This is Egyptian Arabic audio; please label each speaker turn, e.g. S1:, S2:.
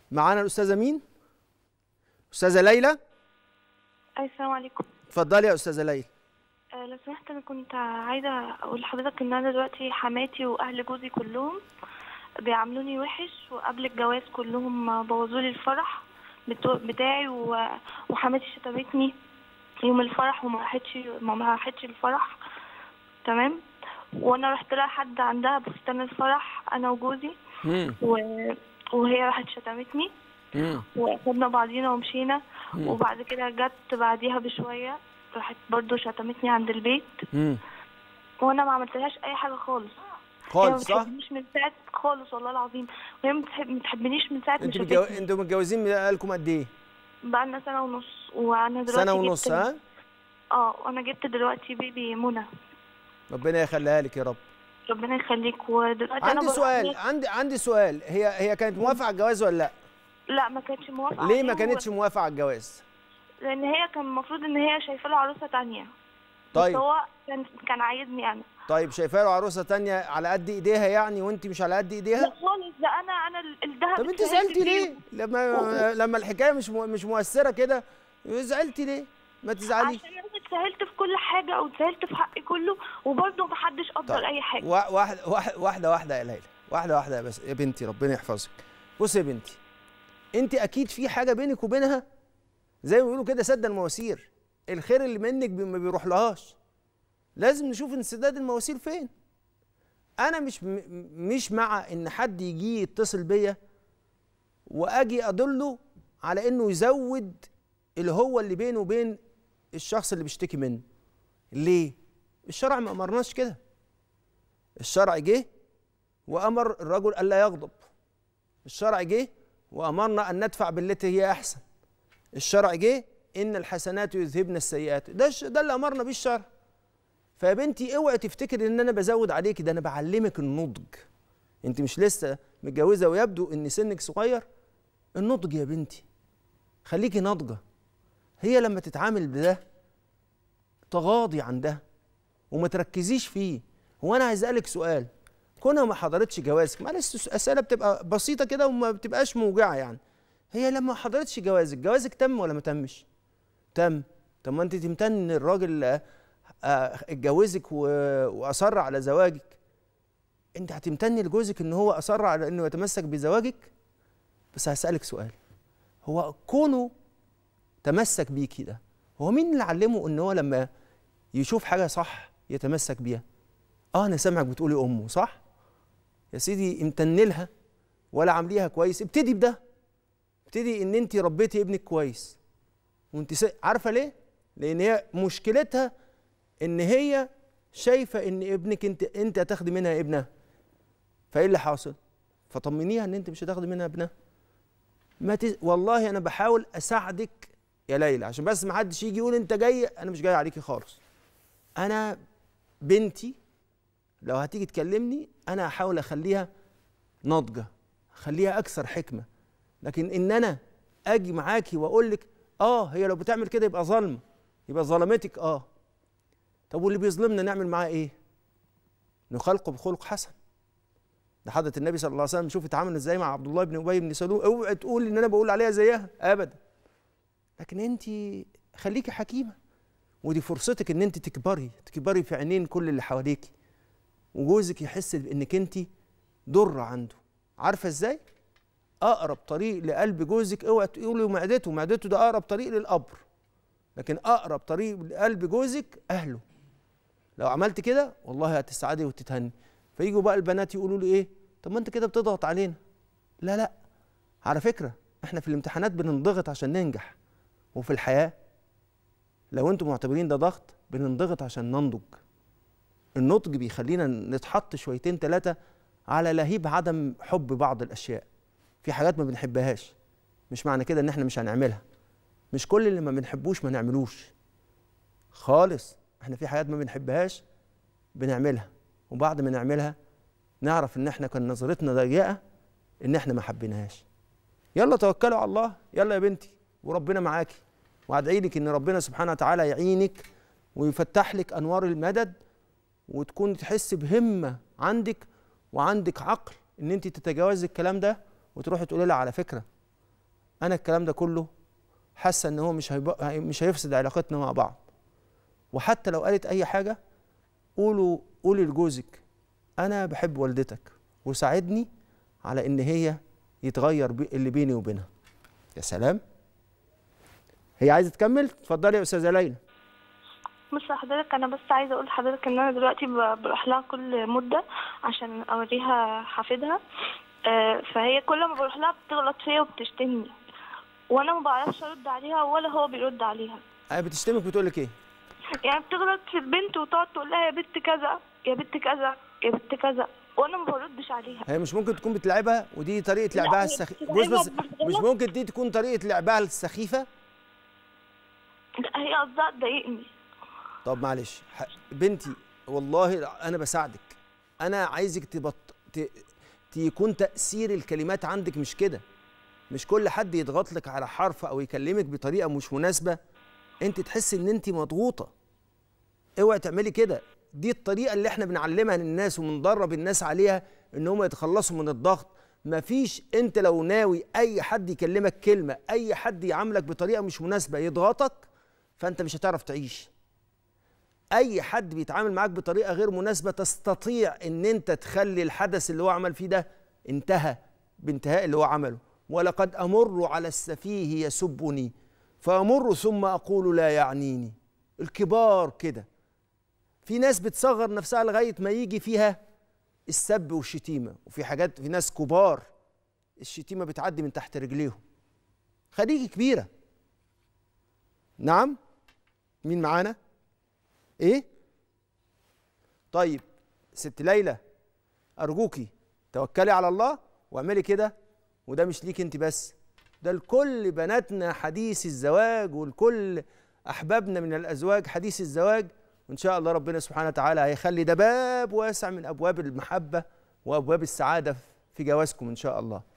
S1: معانا الاستاذه مين استاذه ليلى
S2: أي السلام عليكم
S1: اتفضلي يا استاذه ليلى
S2: آه، لو سمحت أنا كنت عايزة أقول لحضرتك إن أنا دلوقتي حماتي وأهل جوزي كلهم بيعاملوني وحش وقبل الجواز كلهم بوظوا لي الفرح بتو- بتاعي و- وحماتي شتمتني يوم الفرح وما راحتش ما راحتش الفرح تمام وانا رحت لها حد عندها بفستان الفرح انا وجوزي
S1: مم.
S2: و... وهي راحت شتمتني
S1: مم.
S2: وخدنا بعضينا ومشينا
S1: مم.
S2: وبعد كده جت بعديها بشوية راحت برضو شتمتني عند البيت
S1: مم.
S2: وانا ما عملتلهاش اي حاجة خالص
S1: خالص
S2: هي ما
S1: صح
S2: بتحبنيش من ساعة خالص والله العظيم وهي ما بتحب- ما بتحبنيش من ساعة ما
S1: انتوا متجو...
S2: شافتني
S1: انتوا متجوزين بقالكم قد ايه
S2: بقالنا سنة ونص وانا دلوقتي
S1: سنه
S2: جبت-
S1: ونص ها
S2: اه وانا جبت دلوقتي بيبي منى
S1: ربنا يخليها لك يا رب
S2: ربنا يخليك ودلوقتي انا
S1: عندي
S2: بروح
S1: سؤال
S2: هناك-
S1: عندي عندي سؤال هي هي كانت موافقه على الجواز ولا لا
S2: لا ما كانتش موافقة
S1: ليه ما
S2: عليه و-
S1: كانتش موافقه على الجواز
S2: لان هي كان المفروض ان هي شايفه له عروسه تانية
S1: طيب.
S2: بس هو كان كان عايزني انا
S1: طيب شايفاها له عروسه تانية على قد ايديها يعني وانت مش على قد
S2: لا
S1: ايديها
S2: خالص ده انا انا ال- الدهب
S1: طب انت
S2: اتسهلت
S1: زعلتي
S2: فيه.
S1: ليه لما لما الحكايه مش مو... مش مؤثره كده زعلتي ليه ما تزعليش
S2: عشان انا اتسهلت في كل حاجه واتسهلت في حقي كله وبرضه محدش قدر
S1: طيب.
S2: اي حاجه
S1: وا- واحد واحد واحده واحده يا ليلى واحده واحده بس يا بنتي ربنا يحفظك بصي يا بنتي انت اكيد في حاجه بينك وبينها زي ما بيقولوا كده سد المواسير الخير اللي منك بي- ما بيروح لهاش لازم نشوف انسداد المواسير فين انا مش م- مش مع ان حد يجي يتصل بيا واجي ادله على انه يزود اللي هو اللي بينه وبين الشخص اللي بيشتكي منه ليه الشرع ما امرناش كده الشرع جه وامر الرجل الا يغضب الشرع جه وامرنا ان ندفع بالتي هي احسن الشرع جه ان الحسنات يذهبن السيئات ده الش- ده اللي امرنا بيه الشرع فيا بنتي اوعي تفتكري ان انا بزود عليكي ده انا بعلمك النضج انت مش لسه متجوزه ويبدو ان سنك صغير النضج يا بنتي خليكي ناضجه هي لما تتعامل بده تغاضي عن ده وما تركزيش فيه هو انا عايز اسالك سؤال كونها ما حضرتش جوازك معلش اسئله بتبقى بسيطه كده وما بتبقاش موجعه يعني هي لما ما حضرتش جوازك جوازك تم ولا ما تمش تم طب ما انت تمتن ان الراجل آه، آه، اتجوزك و- واصر على زواجك انت هتمتني لجوزك ان هو اصر على انه يتمسك بزواجك بس هسالك سؤال هو كونه تمسك بيكي ده هو مين اللي علمه ان هو لما يشوف حاجه صح يتمسك بيها اه انا سامعك بتقولي امه صح يا سيدي امتن لها ولا عامليها كويس ابتدي بده ابتدي ان انت ربيتي ابنك كويس وانت س... عارفه ليه لان هي مشكلتها ان هي شايفه ان ابنك انت انت هتاخدي منها ابنها فايه اللي حاصل فطمنيها ان انت مش هتاخدي منها ابنها ما تز... والله انا بحاول اساعدك يا ليلى عشان بس ما حدش يجي يقول انت جاي انا مش جاي عليكي خالص انا بنتي لو هتيجي تكلمني انا هحاول اخليها ناضجه اخليها اكثر حكمه لكن ان انا اجي معاكي واقول لك اه هي لو بتعمل كده يبقى ظلم يبقى ظلمتك اه طب واللي بيظلمنا نعمل معاه ايه نخلقه بخلق حسن ده حضرة النبي صلى الله عليه وسلم شوف اتعامل ازاي مع عبد الله بن ابي بن سلول اوعي تقول ان انا بقول عليها زيها ابدا لكن انت خليكي حكيمه ودي فرصتك ان انت تكبري تكبري في عينين كل اللي حواليكي وجوزك يحس بانك انت ضر عنده عارفه ازاي اقرب طريق لقلب جوزك اوعى تقولي معدته معدته ده اقرب طريق للقبر لكن اقرب طريق لقلب جوزك اهله لو عملت كده والله هتسعدي وتتهني فيجوا بقى البنات يقولوا لي ايه طب ما انت كده بتضغط علينا لا لا على فكره احنا في الامتحانات بننضغط عشان ننجح وفي الحياه لو انتم معتبرين ده ضغط بننضغط عشان ننضج النضج بيخلينا نتحط شويتين ثلاثه على لهيب عدم حب بعض الاشياء في حاجات ما بنحبهاش مش معنى كده ان احنا مش هنعملها مش كل اللي ما بنحبوش ما نعملوش خالص احنا في حاجات ما بنحبهاش بنعملها وبعد ما نعملها نعرف ان احنا كان نظرتنا ضيقه ان احنا ما حبيناهاش يلا توكلوا على الله يلا يا بنتي وربنا معاكي وادعي لك ان ربنا سبحانه وتعالى يعينك ويفتح لك انوار المدد وتكون تحس بهمه عندك وعندك عقل ان انت تتجاوزي الكلام ده وتروحي تقولي لها على فكره انا الكلام ده كله حاسه ان هو مش هيبقى مش هيفسد علاقتنا مع بعض وحتى لو قالت اي حاجه قولوا قولي لجوزك انا بحب والدتك وساعدني على ان هي يتغير بي اللي بيني وبينها يا سلام هي عايزه تكمل اتفضلي يا استاذه ليلى
S2: بص حضرتك انا بس عايزه اقول لحضرتك ان انا دلوقتي ب- بروح لها كل مده عشان اوريها حفيدها آه، فهي كل ما بروح لها بتغلط فيا وبتشتمني وانا ما بعرفش ارد عليها ولا هو بيرد عليها
S1: أه بتشتمك بتقول لك ايه
S2: يعني بتغلط في البنت وتقعد تقول لها يا بنت كذا يا بنت كذا يا بنت كذا وانا ما بردش عليها
S1: هي مش ممكن تكون بتلعبها ودي طريقه
S2: لا،
S1: لعبها
S2: هي
S1: السخيفه
S2: بتلعبها
S1: بص بص
S2: بالغلط.
S1: مش ممكن دي تكون طريقه لعبها السخيفه
S2: لا، هي قصدها تضايقني
S1: طب معلش ح- بنتي والله انا بساعدك انا عايزك تبط... ت... يكون تاثير الكلمات عندك مش كده مش كل حد يضغط لك على حرف او يكلمك بطريقه مش مناسبه انت تحس ان انت مضغوطه اوعي تعملي كده دي الطريقه اللي احنا بنعلمها للناس وبندرب الناس عليها ان هم يتخلصوا من الضغط مفيش انت لو ناوي اي حد يكلمك كلمه اي حد يعاملك بطريقه مش مناسبه يضغطك فانت مش هتعرف تعيش اي حد بيتعامل معاك بطريقه غير مناسبه تستطيع ان انت تخلي الحدث اللي هو عمل فيه ده انتهى بانتهاء اللي هو عمله ولقد امر على السفيه يسبني فامر ثم اقول لا يعنيني الكبار كده في ناس بتصغر نفسها لغايه ما يجي فيها السب والشتيمه وفي حاجات في ناس كبار الشتيمه بتعدي من تحت رجليهم خليكي كبيره نعم مين معانا ايه طيب ست ليلى ارجوكي توكلي على الله واعملي كده وده مش ليك انت بس ده لكل بناتنا حديث الزواج ولكل احبابنا من الازواج حديث الزواج وان شاء الله ربنا سبحانه وتعالى هيخلي ده باب واسع من ابواب المحبه وابواب السعاده في جوازكم ان شاء الله